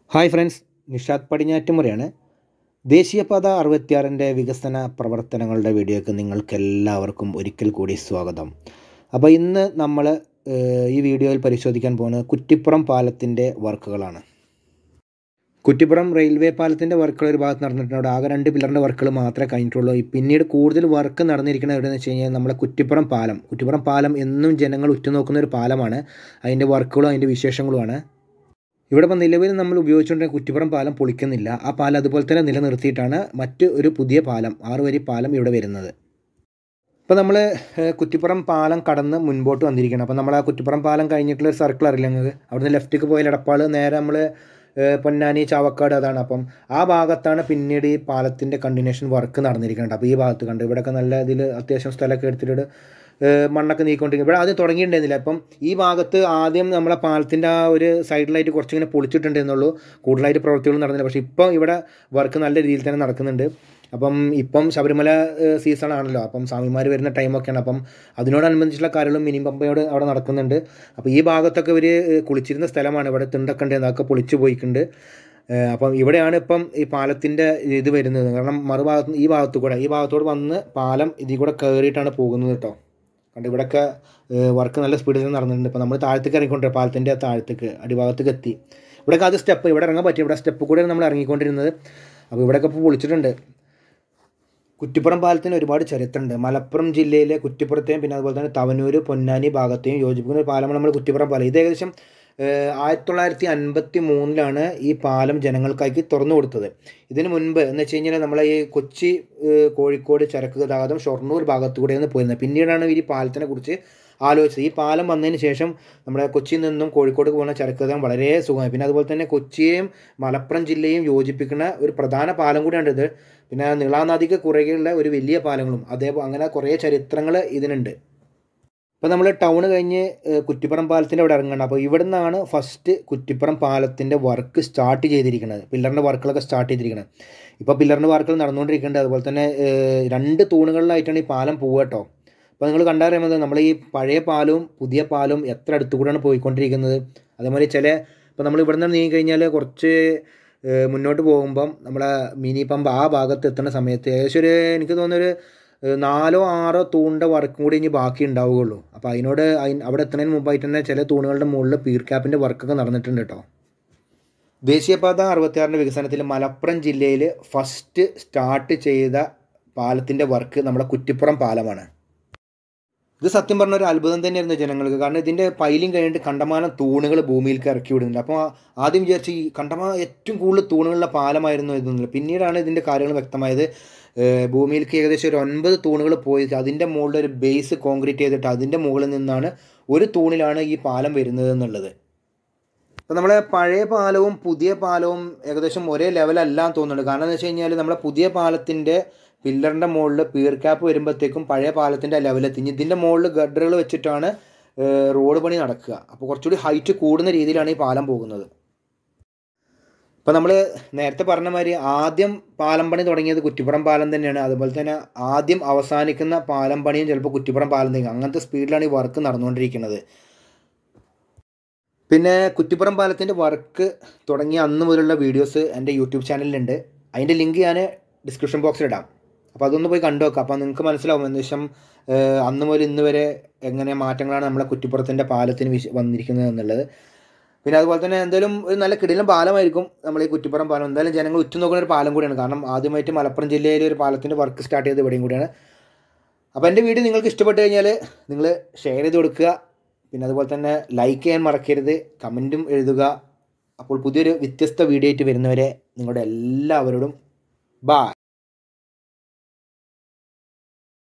hi friends Nishad പടിഞ്ഞാറ്റുമുറയാണ് ദേശീയപാത അറുപത്തിയാറിൻ്റെ വികസന പ്രവർത്തനങ്ങളുടെ വീഡിയോക്ക് നിങ്ങൾക്ക് എല്ലാവർക്കും ഒരിക്കൽ കൂടി സ്വാഗതം അപ്പോൾ ഇന്ന് നമ്മൾ ഏഹ്, ഈ വീഡിയോയിൽ പരിശോധിക്കാൻ പോകുന്നത് കുറ്റിപ്പുറം പാലത്തിൻ്റെ വർക്കുകളാണ് കുറ്റിപ്പുറം റെയിൽവേ പാലത്തിൻ്റെ വർക്കുകൾ ഒരു ഭാഗത്ത് നടന്നിട്ടുണ്ട് അവിടെ ആകെ രണ്ട് പില്ലറിൻ്റെ വർക്കുകൾ മാത്രമേ കഴിഞ്ഞിട്ടുള്ളൂ ഈ പിന്നീട് കൂടുതൽ വർക്ക് നടന്നിരിക്കുന്നത് എവിടെയെന്ന് വെച്ച് കഴിഞ്ഞാൽ നമ്മളെ കുറ്റിപ്പുറം പാലം കുറ്റിപ്പുറം പാലം എന്നും ജനങ്ങൾ ഉറ്റുനോക്കുന്ന ഒരു പാലമാണ് അതിൻ്റെ വർക്കുകളും അതിൻ്റെ വിശേഷങ്ങളുമാണ് ഇവിടെ ഇപ്പം നിലവിൽ നമ്മൾ ഉപയോഗിച്ചുകൊണ്ടിരുന്ന കുറ്റിപ്പുറം പാലം പൊളിക്കുന്നില്ല ആ പാലം അതുപോലെ തന്നെ നിലനിർത്തിയിട്ടാണ് മറ്റ് ഒരു പുതിയ പാലം ആറ് വരി പാലം ഇവിടെ വരുന്നത് ഇപ്പോൾ നമ്മൾ കുറ്റിപ്പുറം പാലം കടന്ന് മുൻപോട്ട് വന്നിരിക്കണം അപ്പോൾ നമ്മൾ ആ കുറ്റിപ്പുറം പാലം കഴിഞ്ഞിട്ടുള്ള ഒരു സർക്കിൾ അറിയില്ല നിങ്ങൾക്ക് അവിടുന്ന് ലെഫ്റ്റിക്ക് പോയാൽ എടപ്പാൾ നേരെ നമ്മൾ പൊന്നാനി ചാവക്കാട് അതാണ് അപ്പം ആ ഭാഗത്താണ് പിന്നീട് ഈ പാലത്തിൻ്റെ കണ്ടിന്യൂഷൻ വർക്ക് നടന്നിരിക്കുന്നത് അപ്പോൾ ഈ ഭാഗത്ത് കണ്ട് ഇവിടെയൊക്കെ നല്ല ഇതിൽ അത്യാവശ്യം സ്ഥലമൊക്കെ എടുത്തിട്ട് ഏഹ് മണ്ണൊക്കെ നീക്കിക്കൊണ്ടിരിക്കും ഇവിടെ ആദ്യം തുടങ്ങിയിട്ടുണ്ടായിരുന്നില്ല അപ്പം ഈ ഭാഗത്ത് ആദ്യം നമ്മളെ പാലത്തിൻ്റെ ആ ഒരു സൈഡിലായിട്ട് കുറച്ചിങ്ങനെ പൊളിച്ചിട്ടുണ്ടെന്നുള്ളൂ കൂടുതലായിട്ട് പ്രവൃത്തികൾ നടന്നില്ല പക്ഷേ ഇപ്പം ഇവിടെ വർക്ക് നല്ല രീതിയിൽ തന്നെ നടക്കുന്നുണ്ട് അപ്പം ഇപ്പം ശബരിമല സീസൺ ആണല്ലോ അപ്പം സ്വാമിമാർ വരുന്ന ടൈമൊക്കെയാണ് അപ്പം അതിനോടനുബന്ധിച്ചുള്ള കാര്യങ്ങളും മിനി പമ്പയോട് അവിടെ നടക്കുന്നുണ്ട് അപ്പോൾ ഈ ഭാഗത്തൊക്കെ ഇവർ കുളിച്ചിരുന്ന സ്ഥലമാണ് ഇവിടെ തിണ്ടൊക്കെ ഉണ്ട് അതൊക്കെ പൊളിച്ചു പോയിട്ടുണ്ട് ഏഹ് അപ്പം ഇവിടെയാണ് ഇപ്പം ഈ പാലത്തിൻ്റെ ഇത് വരുന്നത് കാരണം മറുഭാഗത്ത് ഈ ഭാഗത്തു കൂടെ ഈ ഭാഗത്തോട് വന്ന് പാലം ഇതിൽ കൂടെ കയറിയിട്ടാണ് പോകുന്നത് കേട്ടോ കണ്ട് ഇവിടെയൊക്കെ വർക്ക് നല്ല സ്പീഡിൽ നടന്നിട്ടുണ്ട് ഇപ്പോൾ നമ്മൾ താഴത്തേക്ക് ഇറങ്ങിക്കൊണ്ടിരുന്നത് പാലത്തിൻ്റെ താഴത്തേക്ക് അടിഭാഗത്തേക്ക് എത്തി ഇവിടെയൊക്കെ അത് സ്റ്റെപ്പ് ഇവിടെ ഇറങ്ങാൻ പറ്റി ഇവിടെ സ്റ്റെപ്പ് കൂടെ നമ്മൾ ഇറങ്ങിക്കൊണ്ടിരുന്നത് അപ്പോൾ ഇവിടെയൊക്കെ ഇപ്പോൾ പൊളിച്ചിട്ടുണ്ട് കുറ്റിപ്പുറം പാലത്തിന് ഒരുപാട് ചരിത്രമുണ്ട് മലപ്പുറം ജില്ലയിലെ കുറ്റിപ്പുറത്തെയും പിന്നെ അതുപോലെ തന്നെ തവനൂർ പൊന്നാനി ഭാഗത്തെയും യോജിപ്പിക്കുന്ന ഒരു പാലമാണ് നമ്മൾ കുറ്റിപ്പുറം പാലം ഇത് ഏകദേശം ഏഹ്, ആയിരത്തി തൊള്ളായിരത്തി അൻപത്തി മൂന്നിലാണ് ഈ പാലം ജനങ്ങൾക്കായി തുറന്നു കൊടുത്തത് ഇതിന് മുൻപ് എന്ന് വെച്ച് കഴിഞ്ഞാൽ നമ്മളെ ഈ കൊച്ചി ഏഹ്, കോഴിക്കോട് ചരക്ക് ഗതാഗതം ഷൊർണൂർ ഭാഗത്തു കൂടെയാണ് പോയിരുന്നത് പിന്നീടാണ് ഇവർ ഈ പാലത്തിനെ കുറിച്ച് ആലോചിച്ചത് ഈ പാലം വന്നതിന് ശേഷം നമ്മുടെ കൊച്ചിയിൽ നിന്നും കോഴിക്കോട് പോകുന്ന ചരക്ക് ഗതാഗതം വളരെ സുഖമായി പിന്നെ അതുപോലെ തന്നെ കൊച്ചിയെയും മലപ്പുറം ജില്ലയും യോജിപ്പിക്കുന്ന ഒരു പ്രധാന പാലം കൂടിയാണ് ഇത് പിന്നെ നീളാനദിക്ക് കുറുകെയുള്ള ഒരു വലിയ പാലങ്ങളും അതേപോലെ അങ്ങനെ കുറേ ചരിത്രങ്ങൾ ഇതിനുണ്ട് ഇപ്പോൾ നമ്മൾ ടൗൺ കഴിഞ്ഞ് ഏഹ്, കുറ്റിപ്പുറം പാലത്തിൻ്റെ അവിടെ ഇറങ്ങണം അപ്പോൾ ഇവിടെ നിന്നാണ് ഫസ്റ്റ് കുറ്റിപ്പുറം പാലത്തിൻ്റെ വർക്ക് സ്റ്റാർട്ട് ചെയ്തിരിക്കുന്നത് പില്ലറിൻ്റെ വർക്കുകളൊക്കെ സ്റ്റാർട്ട് ചെയ്തിരിക്കുന്നത് ഇപ്പോൾ പില്ലറിൻ്റെ വർക്കുകൾ നടന്നുകൊണ്ടിരിക്കുന്നുണ്ട് അതുപോലെ തന്നെ ഏഹ്, രണ്ട് തൂണുകളിലായിട്ടാണ് ഈ പാലം പോവുക കേട്ടോ അപ്പോൾ നിങ്ങൾ കണ്ടറിയുന്നത് നമ്മൾ ഈ പഴയ പാലവും പുതിയ പാലവും എത്ര അടുത്തു കൂടെയാണ് പോയിക്കൊണ്ടിരിക്കുന്നത് അതേമാതിരി ചില ഇപ്പോൾ നമ്മൾ ഇവിടെ നിന്ന് നീങ്ങി കഴിഞ്ഞാൽ കുറച്ച് ഏഹ്, മുന്നോട്ട് പോകുമ്പം നമ്മളെ മിനി പമ്പ് ആ ഭാഗത്ത് എത്തുന്ന സമയത്ത് ഏകദേശം ഒരു എനിക്ക് തോന്നുന്നൊരു ഏഹ്, നാലോ ആറോ തൂണിൻ്റെ വർക്കും കൂടി ഇനി ബാക്കി ഉണ്ടാവുകയുള്ളൂ അപ്പോൾ അതിനോട് അതിന് അവിടെ എത്തുന്നതിന് മുമ്പായിട്ട് തന്നെ ചില തൂണുകളുടെ മുകളിൽ പീർ ക്യാപ്പിൻ്റെ വർക്കൊക്കെ നടന്നിട്ടുണ്ട് കേട്ടോ ദേശീയപാത അറുപത്തിയാറിൻ്റെ വികസനത്തിൽ മലപ്പുറം ജില്ലയിൽ ഫസ്റ്റ് സ്റ്റാർട്ട് ചെയ്ത പാലത്തിൻ്റെ വർക്ക് നമ്മുടെ കുറ്റിപ്പുറം പാലമാണ് ഇത് സത്യം പറഞ്ഞ ഒരു അത്ഭുതം തന്നെയായിരുന്നു ജനങ്ങൾക്ക് കാരണം ഇതിൻ്റെ പൈലിങ് കഴിഞ്ഞിട്ട് കണ്ടമാനം തൂണുകൾ ഭൂമിയിലേക്ക് ഇറക്കി വിടുന്നുണ്ട് അപ്പോൾ ആദ്യം വിചാരിച്ച് ഈ കണ്ടമാനം ഏറ്റവും കൂടുതൽ തൂണുകളുള്ള പാലമായിരുന്നു ഇതെന്നുള്ളത് പിന്നീടാണ് ഇതിൻ്റെ കാര്യങ്ങൾ വ്യക്തമായത് ഏഹ് ഭൂമിയിലേക്ക് ഏകദേശം ഒരു ഒൻപത് തൂണുകൾ പോയി അതിൻ്റെ മുകളിൽ ഒരു ബേസ് കോൺക്രീറ്റ് ചെയ്തിട്ട് അതിൻ്റെ മുകളിൽ നിന്നാണ് ഒരു തൂണിലാണ് ഈ പാലം വരുന്നത് എന്നുള്ളത് അപ്പോൾ നമ്മളെ പഴയ പാലവും പുതിയ പാലവും ഏകദേശം ഒരേ ലെവലല്ല എന്ന് തോന്നുന്നുണ്ട് കാരണം എന്ന് വെച്ച് കഴിഞ്ഞാൽ നമ്മളെ പുതിയ പാലത്തിൻ്റെ പില്ലറിൻ്റെ മുകളിൽ പീർ ക്യാപ്പ് വരുമ്പോഴത്തേക്കും പഴയ പാലത്തിൻ്റെ ലെവലെത്തി ഇനി ഇതിൻ്റെ മുകളിൽ ഗഡറുകൾ വെച്ചിട്ടാണ് ഏഹ്, റോഡ് പണി നടക്കുക അപ്പോൾ കുറച്ചുകൂടി ഹൈറ്റ് കൂടുന്ന രീതിയിലാണ് ഈ പാലം പോകുന്നത് ഇപ്പോൾ നമ്മൾ നേരത്തെ പറഞ്ഞ മാതിരി ആദ്യം പാലം പണി തുടങ്ങിയത് കുറ്റിപ്പുറം പാലം തന്നെയാണ് അതുപോലെ തന്നെ ആദ്യം അവസാനിക്കുന്ന പാലം പണിയും ചിലപ്പോൾ കുറ്റിപ്പുറം പാലം തന്നെ അങ്ങനത്തെ സ്പീഡിലാണ് ഈ വർക്ക് നടന്നുകൊണ്ടിരിക്കുന്നത് പിന്നെ കുറ്റിപ്പുറം പാലത്തിൻ്റെ വർക്ക് തുടങ്ങിയ അന്ന് മുതലുള്ള വീഡിയോസ് എൻ്റെ യൂട്യൂബ് ചാനലിലുണ്ട് അതിൻ്റെ ലിങ്ക് ഞാൻ ഡിസ്ക്രിപ്ഷൻ ബോക്സിൽ ഇടാം അപ്പോൾ അതൊന്ന് പോയി കണ്ടു നോക്കാം അപ്പോൾ നിങ്ങൾക്ക് മനസ്സിലാവും ഏകദേശം ഏഹ്, അന്ന് മുതൽ ഇന്ന് വരെ എങ്ങനെ മാറ്റങ്ങളാണ് നമ്മളെ കുറ്റിപ്പുറത്തിൻ്റെ പാലത്തിന് വിശ വന്നിരിക്കുന്നത് എന്നുള്ളത് പിന്നെ അതുപോലെ തന്നെ എന്തായാലും ഒരു നല്ല കിടിലം പാലമായിരിക്കും നമ്മൾ ഈ കുറ്റിപ്പുറം പാലം എന്തായാലും ജനങ്ങൾ ഉറ്റുനോക്കുന്ന ഒരു പാലം കൂടിയാണ് കാരണം ആദ്യമായിട്ട് മലപ്പുറം ജില്ലയിൽ ഒരു പാലത്തിൻ്റെ വർക്ക് സ്റ്റാർട്ട് ചെയ്തത് ഇവിടെയും കൂടിയാണ് അപ്പോൾ എൻ്റെ വീഡിയോ നിങ്ങൾക്ക് ഇഷ്ടപ്പെട്ട് കഴിഞ്ഞാൽ നിങ്ങൾ ഷെയർ ചെയ്ത് കൊടുക്കുക പിന്നെ അതുപോലെ തന്നെ ലൈക്ക് ചെയ്യാൻ മറക്കരുത് കമൻറ്റും എഴുതുക അപ്പോൾ പുതിയൊരു വ്യത്യസ്ത വീഡിയോ ആയിട്ട് വരുന്നവരെ നിങ്ങളുടെ എല്ലാവരോടും ബായ്